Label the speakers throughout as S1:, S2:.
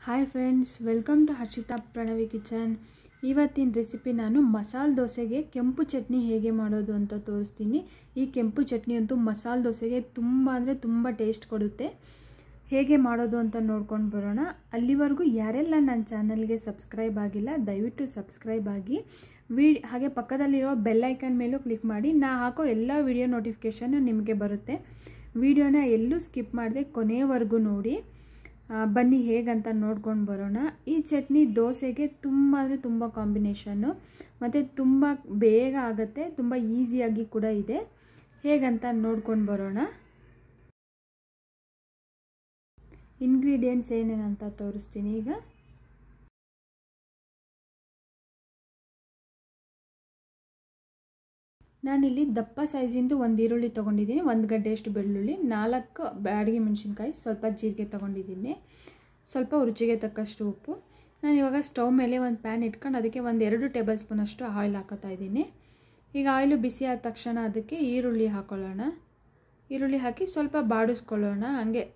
S1: hi friends welcome to Harshita Pranavi kitchen ಇವತ್ತಿನ recipe ನಾನು ಮಸಾಲೆ ದೋಸೆಗೆ ಕೆಂಪು ಚಟ್ನಿ ಹೇಗೆ ಮಾಡೋದು ಅಂತ ತೋರಿಸ್ತೀನಿ ಈ ಕೆಂಪು ಚಟ್ನಿ ಅಂತೂ ಮಸಾಲೆ ದೋಸೆಗೆ ತುಂಬ ಅಂದರೆ ತುಂಬ ಟೇಸ್ಟ್ ಕೊಡುತ್ತೆ ಹೇಗೆ ಮಾಡೋದು ಅಂತ ನೋಡ್ಕೊಂಡು ಬರೋಣ ಅಲ್ಲಿವರೆಗೂ ಯಾರೆಲ್ಲ ನನ್ನ ಚಾನಲ್ಗೆ ಸಬ್ಸ್ಕ್ರೈಬ್ ಆಗಿಲ್ಲ ದಯವಿಟ್ಟು ಸಬ್ಸ್ಕ್ರೈಬ್ ಆಗಿ ವಿ ಹಾಗೆ ಪಕ್ಕದಲ್ಲಿರೋ ಬೆಲ್ ಐಕನ್ ಮೇಲೂ ಕ್ಲಿಕ್ ಮಾಡಿ ನಾ ಹಾಕೋ ಎಲ್ಲ ವಿಡಿಯೋ ನೋಟಿಫಿಕೇಷನ್ನು ನಿಮಗೆ ಬರುತ್ತೆ ವಿಡಿಯೋನ ಎಲ್ಲೂ ಸ್ಕಿಪ್ ಮಾಡದೆ ಕೊನೆಯವರೆಗೂ ನೋಡಿ ಬನ್ನಿ ಹೇಗಂತ ನೋಡ್ಕೊಂಡು ಬರೋಣ ಈ ಚಟ್ನಿ ದೋಸೆಗೆ ತುಂಬ ಅಂದರೆ ತುಂಬ ಕಾಂಬಿನೇಷನ್ನು ಮತ್ತು ತುಂಬ ಬೇಗ ಆಗುತ್ತೆ ತುಂಬ ಈಸಿಯಾಗಿ ಕೂಡ ಇದೆ ಹೇಗಂತ ನೋಡ್ಕೊಂಡು ಬರೋಣ ಇಂಗ್ರೀಡಿಯೆಂಟ್ಸ್ ಏನೇನಂತ ತೋರಿಸ್ತೀನಿ ಈಗ ನಾನಿಲ್ಲಿ ದಪ್ಪ ಸೈಜಿಂದು ಒಂದು ಈರುಳ್ಳಿ ತೊಗೊಂಡಿದ್ದೀನಿ ಒಂದು ಗಡ್ಡೆಯಷ್ಟು ಬೆಳ್ಳುಳ್ಳಿ ನಾಲ್ಕು ಬ್ಯಾಡಿಗೆ ಮೆಣಸಿನ್ಕಾಯಿ ಸ್ವಲ್ಪ ಜೀರಿಗೆ ತೊಗೊಂಡಿದ್ದೀನಿ ಸ್ವಲ್ಪ ರುಚಿಗೆ ತಕ್ಕಷ್ಟು ಉಪ್ಪು ನಾನು ಇವಾಗ ಸ್ಟವ್ ಮೇಲೆ ಒಂದು ಪ್ಯಾನ್ ಇಟ್ಕೊಂಡು ಅದಕ್ಕೆ ಒಂದು ಎರಡು ಟೇಬಲ್ ಸ್ಪೂನಷ್ಟು ಆಯಿಲ್ ಹಾಕೋತಾ ಇದ್ದೀನಿ ಈಗ ಆಯಿಲು ಬಿಸಿ ಆದ ತಕ್ಷಣ ಅದಕ್ಕೆ ಈರುಳ್ಳಿ ಹಾಕೊಳ್ಳೋಣ ಈರುಳ್ಳಿ ಹಾಕಿ ಸ್ವಲ್ಪ ಬಾಡಿಸ್ಕೊಳ್ಳೋಣ ಹಂಗೆ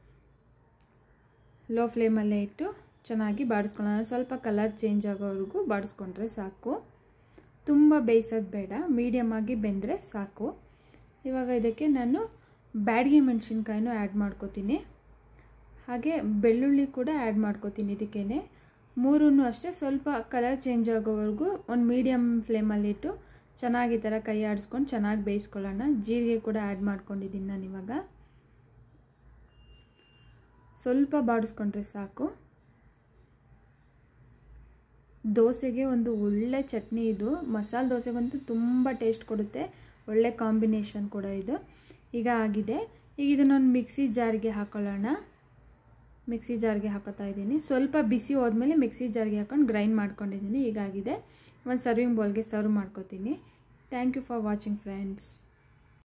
S1: ಲೋ ಫ್ಲೇಮಲ್ಲೇ ಇಟ್ಟು ಚೆನ್ನಾಗಿ ಬಾಡಿಸ್ಕೊಳ್ಳೋಣ ಸ್ವಲ್ಪ ಕಲರ್ ಚೇಂಜ್ ಆಗೋವರೆಗೂ ಬಾಡಿಸ್ಕೊಂಡ್ರೆ ಸಾಕು ತುಂಬ ಬೇಯಿಸೋದು ಬೇಡ ಮೀಡಿಯಮ್ ಆಗಿ ಬೆಂದರೆ ಸಾಕು ಇವಾಗ ಇದಕ್ಕೆ ನಾನು ಬ್ಯಾಡಿಗೆ ಮೆಣಸಿನ್ಕಾಯಿನೂ ಆ್ಯಡ್ ಮಾಡ್ಕೋತೀನಿ ಹಾಗೆ ಬೆಳ್ಳುಳ್ಳಿ ಕೂಡ ಆ್ಯಡ್ ಮಾಡ್ಕೋತೀನಿ ಇದಕ್ಕೇ ಮೂರೂ ಅಷ್ಟೇ ಸ್ವಲ್ಪ ಕಲರ್ ಚೇಂಜ್ ಆಗೋವರೆಗೂ ಒಂದು ಮೀಡಿಯಮ್ ಫ್ಲೇಮಲ್ಲಿಟ್ಟು ಚೆನ್ನಾಗಿ ಈ ಥರ ಕೈ ಆಡಿಸ್ಕೊಂಡು ಚೆನ್ನಾಗಿ ಬೇಯಿಸ್ಕೊಳ್ಳೋಣ ಜೀರಿಗೆ ಕೂಡ ಆ್ಯಡ್ ಮಾಡ್ಕೊಂಡಿದ್ದೀನಿ ನಾನು ಇವಾಗ ಸ್ವಲ್ಪ ಬಾಡಿಸ್ಕೊಂಡ್ರೆ ಸಾಕು ದೋಸೆಗೆ ಒಂದು ಒಳ್ಳೆ ಚಟ್ನಿ ಇದು ಮಸಾಲೆ ದೋಸೆಗಂತೂ ತುಂಬ ಟೇಸ್ಟ್ ಕೊಡುತ್ತೆ ಒಳ್ಳೆ ಕಾಂಬಿನೇಷನ್ ಕೂಡ ಇದು ಈಗ ಆಗಿದೆ ಈಗ ಇದನ್ನೊಂದು ಮಿಕ್ಸಿ ಜಾರ್ಗೆ ಹಾಕೊಳ್ಳೋಣ ಮಿಕ್ಸಿ ಜಾರ್ಗೆ ಹಾಕೋತಾ ಇದ್ದೀನಿ ಸ್ವಲ್ಪ ಬಿಸಿ ಹೋದ್ಮೇಲೆ ಮಿಕ್ಸಿ ಜಾರ್ಗೆ ಹಾಕೊಂಡು ಗ್ರೈಂಡ್ ಮಾಡ್ಕೊಂಡಿದ್ದೀನಿ ಈಗಾಗಿದೆ ಒಂದು ಸರ್ವಿಂಗ್ ಬೌಲ್ಗೆ ಸರ್ವ್ ಮಾಡ್ಕೊತೀನಿ thank you for watching friends